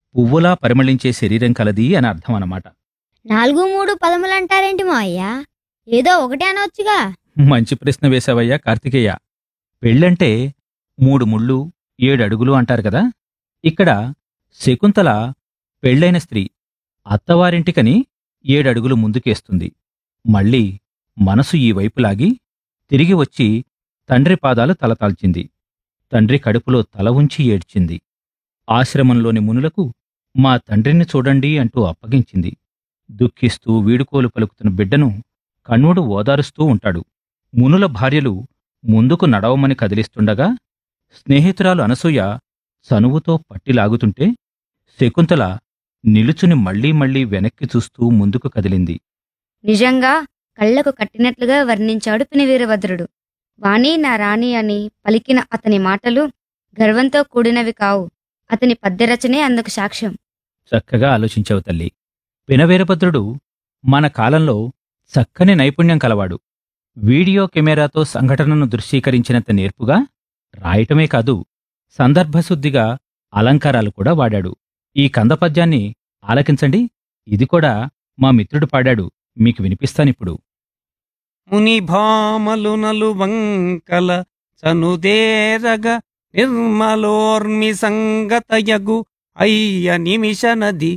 పువ్వులా పరిమళించే శరీరం కలది అని అర్థం అన్నమాట నాలుగు మూడు పదములంటారేంటి మావయ్య ఏదో ఒకటే అనవచ్చుగా మంచి ప్రశ్న వేశావయ్యా కార్తికేయ పెళ్ళంటే మూడు ముళ్ళు ఏడు అడుగులు అంటారు కదా ఇక్కడ శకుంతల పెళ్ళైన స్త్రీ అత్తవారింటికని ఏడడుగులు ముందుకేస్తుంది మళ్ళీ మనసు ఈ వైపు లాగి తిరిగి వచ్చి తండ్రి పాదాలు తలతాల్చింది తండ్రి కడుపులో తల ఉంచి ఏడ్చింది ఆశ్రమంలోని మునులకు మా తండ్రిని చూడండి అంటూ అప్పగించింది దుఃఖిస్తూ వీడుకోలు పలుకుతున్న బిడ్డను కణ్వుడు ఓదారుస్తూ ఉంటాడు మునుల భార్యలు ముందుకు నడవమని కదిలిస్తుండగా స్నేహితురాలు అనసూయ చనువుతో పట్టిలాగుతుంటే శకుంతల నిలుచుని మళ్లీ మళ్లీ వెనక్కి చూస్తూ ముందుకు కదిలింది నిజంగా కళ్లకు కట్టినట్లుగా వర్ణించాడు పినివీరభద్రుడు వాణి నా రాణి అని పలికిన అతని మాటలు గర్వంతో కూడినవి కావు అతని పద్యరచనే అందుకు సాక్ష్యం చక్కగా ఆలోచించావు తల్లి పినవీరభద్రుడు మన కాలంలో చక్కని నైపుణ్యం కలవాడు వీడియో కెమెరాతో సంఘటనను దృశ్యీకరించినంత నేర్పుగా రాయటమే కాదు సందర్భశుద్ధిగా అలంకారాలు కూడా వాడాడు ఈ కందపద్యాన్ని ఆలకించండి ఇది కూడా మా మిత్రుడు పాడాడు మీకు వినిపిస్తానిప్పుడు ముని భామలు నలు వంకల చనుదేరగ నిర్మలోర్మి సంగతయగు అయ్య నిమిష నది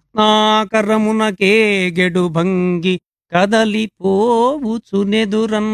రత్నాకరమునకేగెడు భంగి కదలిపోవుచునెదురన్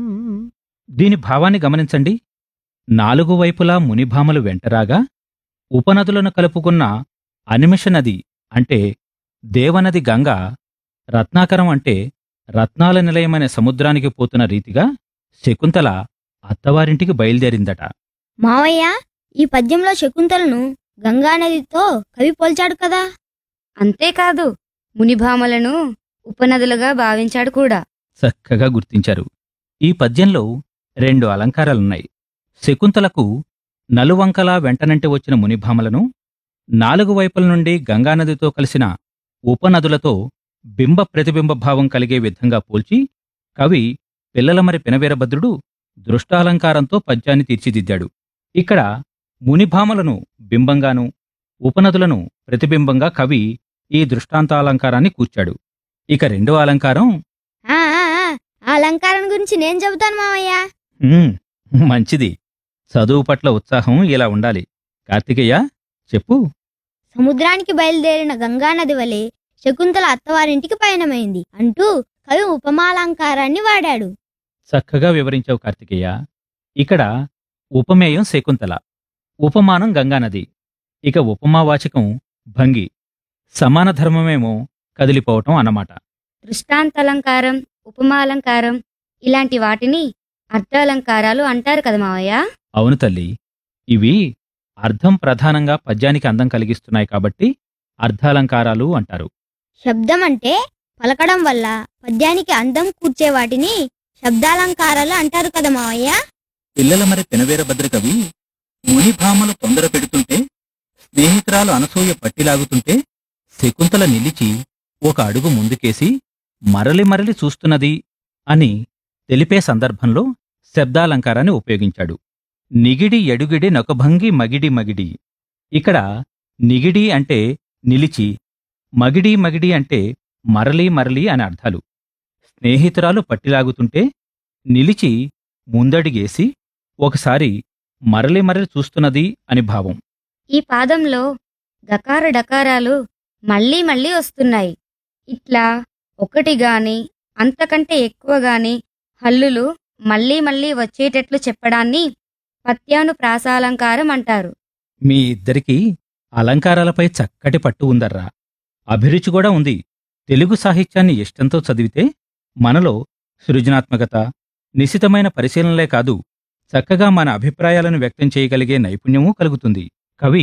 దీని భావాన్ని గమనించండి నాలుగు వైపులా మునిభామలు వెంటరాగా ఉపనదులను కలుపుకున్న అనిమిష నది అంటే దేవనది గంగ రత్నాకరం అంటే రత్నాల నిలయమైన సముద్రానికి పోతున్న రీతిగా శకుంతల అత్తవారింటికి బయలుదేరిందట మావయ్య ఈ పద్యంలో శకుంతలను గంగానదితో కవి పోల్చాడు కదా అంతేకాదు మునిభామలను ఉపనదులుగా భావించాడు కూడా చక్కగా గుర్తించారు ఈ పద్యంలో రెండు అలంకారాలున్నాయి శకుంతలకు నలువంకలా వెంటనంటి వచ్చిన మునిభామలను నాలుగు వైపుల నుండి గంగానదితో కలిసిన ఉపనదులతో బింబ ప్రతిబింబ భావం కలిగే విధంగా పోల్చి కవి పిల్లలమరి పినవీరభద్రుడు దృష్టాలంకారంతో పద్యాన్ని తీర్చిదిద్దాడు ఇక్కడ మునిభామలను బింబంగాను ఉపనదులను ప్రతిబింబంగా కవి ఈ దృష్టాంతాలంకారాన్ని కూర్చాడు ఇక రెండో అలంకారం ఆ ఆ, ఆ, ఆ అలంకారం గురించి నేను చెబుతాను మావయ్య ఉమ్, మంచిది చదువు పట్ల ఉత్సాహం ఇలా ఉండాలి కార్తికేయ చెప్పు సముద్రానికి బయలుదేరిన గంగానది వలె శకుంతల అత్తవారింటికి పయనమైంది అంటూ కవి ఉపమాలంకారాన్ని వాడాడు చక్కగా వివరించావు కార్తికేయ ఇక్కడ ఉపమేయం శకుంతల ఉపమానం గంగానది ఇక ఉపమావాచకం భంగి సమాన ధర్మమేమో కదిలిపోవటం అన్నమాట దృష్టాంతలంకారం ఉపమాలంకారం ఇలాంటి వాటిని అర్థాలంకారాలు అంటారు కదా మావయ్య అవును తల్లి ఇవి అర్థం ప్రధానంగా పద్యానికి అందం కలిగిస్తున్నాయి కాబట్టి అర్థాలంకారాలు అంటారు శబ్దం అంటే పలకడం వల్ల పద్యానికి అందం కూర్చే వాటిని శబ్దాలంకారాలు అంటారు కదా మావయ్య పిల్లల మరి పినవేరభద్ర కవి మునిభామలు తొందర పెడుతుంటే స్నేహితురాలు అనసూయ పట్టిలాగుతుంటే శకుంతల నిలిచి ఒక అడుగు ముందుకేసి మరలి మరలి చూస్తున్నది అని తెలిపే సందర్భంలో శబ్దాలంకారాన్ని ఉపయోగించాడు నిగిడి ఎడుగిడి నొకభంగి మగిడి మగిడి ఇక్కడ నిగిడి అంటే నిలిచి మగిడి మగిడి అంటే మరలి మరలి అని అర్థాలు స్నేహితురాలు పట్టిలాగుతుంటే నిలిచి ముందడిగేసి ఒకసారి మరలి మరలి చూస్తున్నది అని భావం ఈ పాదంలో గకార డకారాలు మళ్ళీ మళ్ళీ వస్తున్నాయి ఇట్లా ఒకటి గాని అంతకంటే ఎక్కువ గాని హల్లులు మళ్ళీ మళ్ళీ వచ్చేటట్లు చెప్పడాన్ని పత్యాను ప్రాసాలంకారం అంటారు మీ ఇద్దరికీ అలంకారాలపై చక్కటి పట్టు ఉందర్రా అభిరుచి కూడా ఉంది తెలుగు సాహిత్యాన్ని ఇష్టంతో చదివితే మనలో సృజనాత్మకత నిశితమైన పరిశీలనలే కాదు చక్కగా మన అభిప్రాయాలను వ్యక్తం చేయగలిగే నైపుణ్యమూ కలుగుతుంది కవి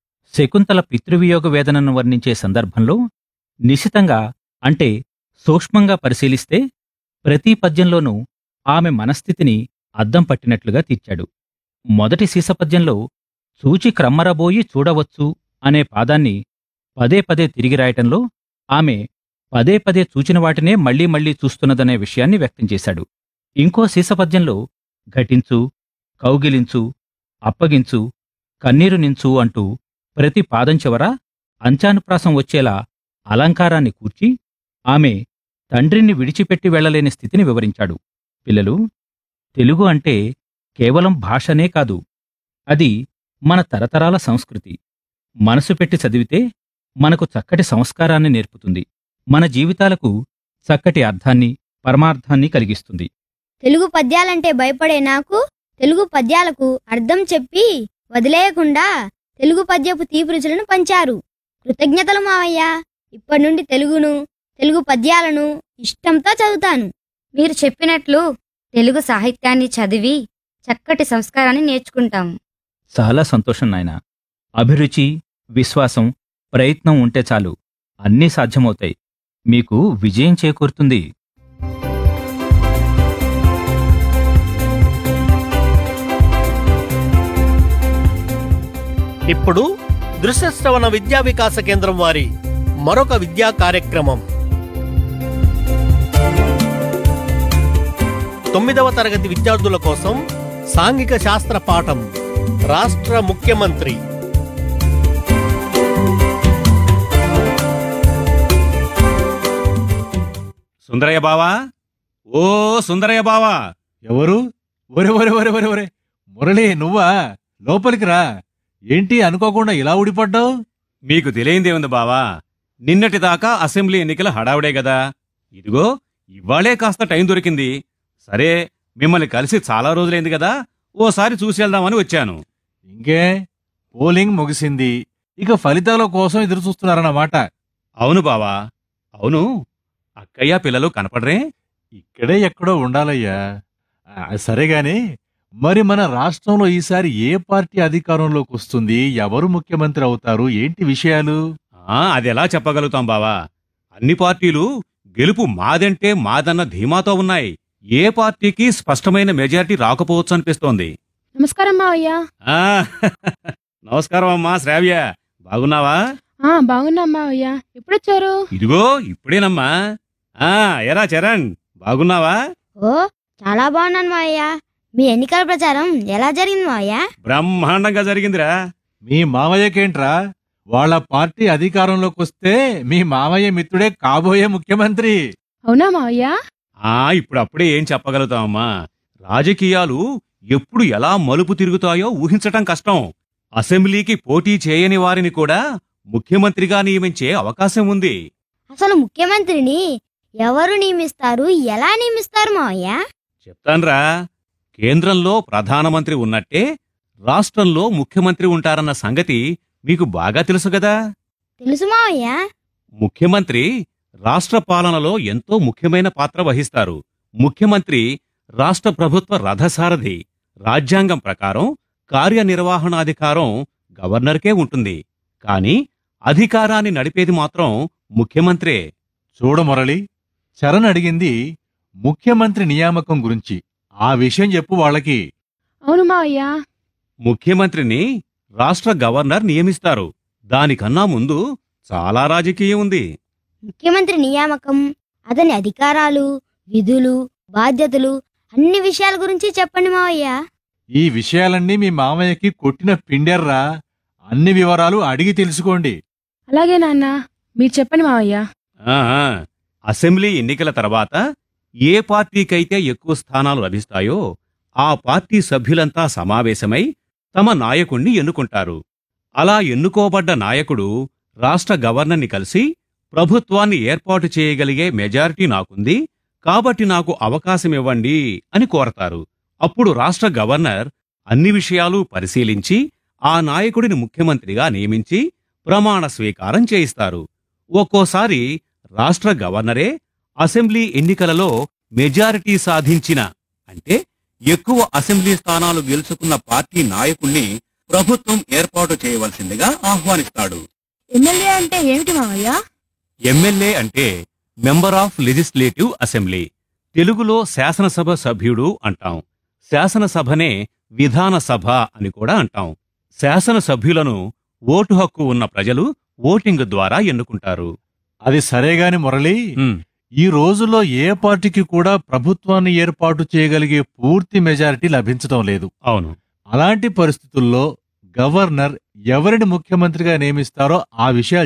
శకుంతల పితృవియోగ వేదనను వర్ణించే సందర్భంలో నిశితంగా అంటే సూక్ష్మంగా పరిశీలిస్తే ప్రతి పద్యంలోనూ ఆమె మనస్థితిని అద్దం పట్టినట్లుగా తీర్చాడు మొదటి సీసపద్యంలో చూచి క్రమ్మరబోయి చూడవచ్చు అనే పాదాన్ని పదే పదే తిరిగి రాయటంలో ఆమె పదే పదే చూచిన వాటినే మళ్లీ మళ్లీ చూస్తున్నదనే విషయాన్ని వ్యక్తం చేశాడు ఇంకో సీసపద్యంలో ఘటించు కౌగిలించు అప్పగించు కన్నీరు నించు అంటూ ప్రతి పాదం చివర అంచానుప్రాసం వచ్చేలా అలంకారాన్ని కూర్చి ఆమె తండ్రిని విడిచిపెట్టి వెళ్ళలేని స్థితిని వివరించాడు పిల్లలు తెలుగు అంటే కేవలం భాషనే కాదు అది మన తరతరాల సంస్కృతి మనసు పెట్టి చదివితే మనకు చక్కటి సంస్కారాన్ని నేర్పుతుంది మన జీవితాలకు చక్కటి అర్థాన్ని పరమార్థాన్ని కలిగిస్తుంది తెలుగు పద్యాలంటే భయపడే నాకు తెలుగు పద్యాలకు అర్థం చెప్పి వదిలేయకుండా తెలుగు పద్యపు తీపి రుచులను పంచారు కృతజ్ఞతలు మావయ్య ఇప్పటి నుండి తెలుగును తెలుగు పద్యాలను ఇష్టంతో చదువుతాను మీరు చెప్పినట్లు తెలుగు సాహిత్యాన్ని చదివి చక్కటి సంస్కారాన్ని నేర్చుకుంటాము చాలా సంతోషం నాయనా అభిరుచి విశ్వాసం ప్రయత్నం ఉంటే చాలు అన్నీ సాధ్యమవుతాయి మీకు విజయం చేకూరుతుంది ఇప్పుడు దృశ్యశ్రవణ విద్యా వికాస కేంద్రం వారి మరొక విద్యా కార్యక్రమం తొమ్మిదవ తరగతి విద్యార్థుల కోసం సాంఘిక శాస్త్ర పాఠం రాష్ట్ర ముఖ్యమంత్రి సుందరయ్య బావా ఓ సుందరయ్య బావా ఎవరు ఒరే ఒరే ఒరే ఒరే ఒరే మురళి నువ్వా లోపలికి రా ఏంటి అనుకోకుండా ఇలా ఊడిపడ్డావు మీకు తెలియందేముంది బావా నిన్నటి దాకా అసెంబ్లీ ఎన్నికల హడావుడే గదా ఇదిగో ఇవాళే కాస్త టైం దొరికింది సరే మిమ్మల్ని కలిసి చాలా రోజులైంది కదా ఓసారి చూసి వెళ్దామని వచ్చాను ఇంకే పోలింగ్ ముగిసింది ఇక ఫలితాల కోసం ఎదురు చూస్తున్నారన్నమాట అవును బావా అవును అక్కయ్య పిల్లలు కనపడరే ఇక్కడే ఎక్కడో ఉండాలయ్యా ఆ, సరే గాని మరి మన రాష్ట్రంలో ఈసారి ఏ పార్టీ అధికారంలోకి వస్తుంది ఎవరు ముఖ్యమంత్రి అవుతారు ఏంటి విషయాలు ఆ అది ఎలా చెప్పగలుగుతాం బావా అన్ని పార్టీలు గెలుపు మాదంటే మాదన్న ధీమాతో ఉన్నాయి ఏ పార్టీకి స్పష్టమైన మెజారిటీ రాకపోవచ్చు అనిపిస్తోంది నమస్కారం మావయ్య ఆ నమస్కారం అమ్మా శ్రావ్య బాగున్నావా ఆ బాగున్నాం మావయ్య ఎప్పుడొచ్చారు ఇదిగో ఇప్పుడేనమ్మా ఆ ఎరా చరణ్ బాగున్నావా ఓ చాలా బాగున్నాను మావయ్య మీ ఎన్నికల ప్రచారం ఎలా జరిగింది మావయ్య బ్రహ్మాండంగా జరిగిందిరా మీ మామయ్యకేంట్రా వాళ్ళ పార్టీ అధికారంలోకి వస్తే మీ మామయ్య మిత్రుడే కాబోయే ముఖ్యమంత్రి అవునా మావయ్య ఆ ఇప్పుడు అప్పుడే ఏం చెప్పగలుగుతామమ్మా రాజకీయాలు ఎప్పుడు ఎలా మలుపు తిరుగుతాయో ఊహించటం కష్టం అసెంబ్లీకి పోటీ చేయని వారిని కూడా ముఖ్యమంత్రిగా నియమించే అవకాశం ఉంది అసలు ముఖ్యమంత్రిని ఎవరు నియమిస్తారు ఎలా నియమిస్తారు మావయ్య చెప్తాన్రా కేంద్రంలో ప్రధానమంత్రి ఉన్నట్టే రాష్ట్రంలో ముఖ్యమంత్రి ఉంటారన్న సంగతి మీకు బాగా తెలుసు కదా తెలుసు మావయ్య ముఖ్యమంత్రి రాష్ట్ర పాలనలో ఎంతో ముఖ్యమైన పాత్ర వహిస్తారు ముఖ్యమంత్రి రాష్ట్ర ప్రభుత్వ రథసారథి రాజ్యాంగం ప్రకారం కార్యనిర్వహణాధికారం గవర్నర్కే ఉంటుంది కాని అధికారాన్ని నడిపేది మాత్రం ముఖ్యమంత్రే చూడు మురళి చరణ్ అడిగింది ముఖ్యమంత్రి నియామకం గురించి ఆ విషయం చెప్పు వాళ్ళకి అవును మావయ్య ముఖ్యమంత్రిని రాష్ట్ర గవర్నర్ నియమిస్తారు దానికన్నా ముందు చాలా రాజకీయం ఉంది ముఖ్యమంత్రి నియామకం అతని అధికారాలు విధులు బాధ్యతలు అన్ని విషయాల గురించి చెప్పండి మావయ్య ఈ విషయాలన్నీ మీ మామయ్యకి కొట్టిన పిండెర్రా అన్ని వివరాలు అడిగి తెలుసుకోండి అలాగే నాన్న మీరు చెప్పండి మావయ్య ఆహా. అసెంబ్లీ ఎన్నికల తర్వాత ఏ పార్టీకైతే ఎక్కువ స్థానాలు లభిస్తాయో ఆ పార్టీ సభ్యులంతా సమావేశమై తమ నాయకుణ్ణి ఎన్నుకుంటారు అలా ఎన్నుకోబడ్డ నాయకుడు రాష్ట్ర గవర్నర్ని కలిసి ప్రభుత్వాన్ని ఏర్పాటు చేయగలిగే మెజారిటీ నాకుంది కాబట్టి నాకు అవకాశమివ్వండి అని కోరతారు అప్పుడు రాష్ట్ర గవర్నర్ అన్ని విషయాలు పరిశీలించి ఆ నాయకుడిని ముఖ్యమంత్రిగా నియమించి ప్రమాణ స్వీకారం చేయిస్తారు ఒక్కోసారి రాష్ట్ర గవర్నరే అసెంబ్లీ ఎన్నికలలో మెజారిటీ సాధించిన అంటే ఎక్కువ అసెంబ్లీ స్థానాలు గెలుచుకున్న పార్టీ నాయకుణ్ణి ప్రభుత్వం ఏర్పాటు చేయవలసిందిగా ఆహ్వానిస్తాడు ఎమ్మెల్యే అంటే ఏమిటి మావయ్య ఎమ్మెల్యే అంటే మెంబర్ ఆఫ్ లెజిస్లేటివ్ అసెంబ్లీ తెలుగులో శాసనసభ సభ్యుడు అంటాం శాసనసభనే విధాన సభ అని కూడా అంటాం శాసనసభ్యులను ఓటు హక్కు ఉన్న ప్రజలు ఓటింగ్ ద్వారా ఎన్నుకుంటారు అది సరేగాని మురళి ఉమ్, ఈ రోజుల్లో ఏ పార్టీకి కూడా ప్రభుత్వాన్ని ఏర్పాటు చేయగలిగే పూర్తి మెజారిటీ లభించడం లేదు అవును అలాంటి పరిస్థితుల్లో గవర్నర్ ఎవరిని ముఖ్యమంత్రిగా నియమిస్తారో ఆ విషయాలు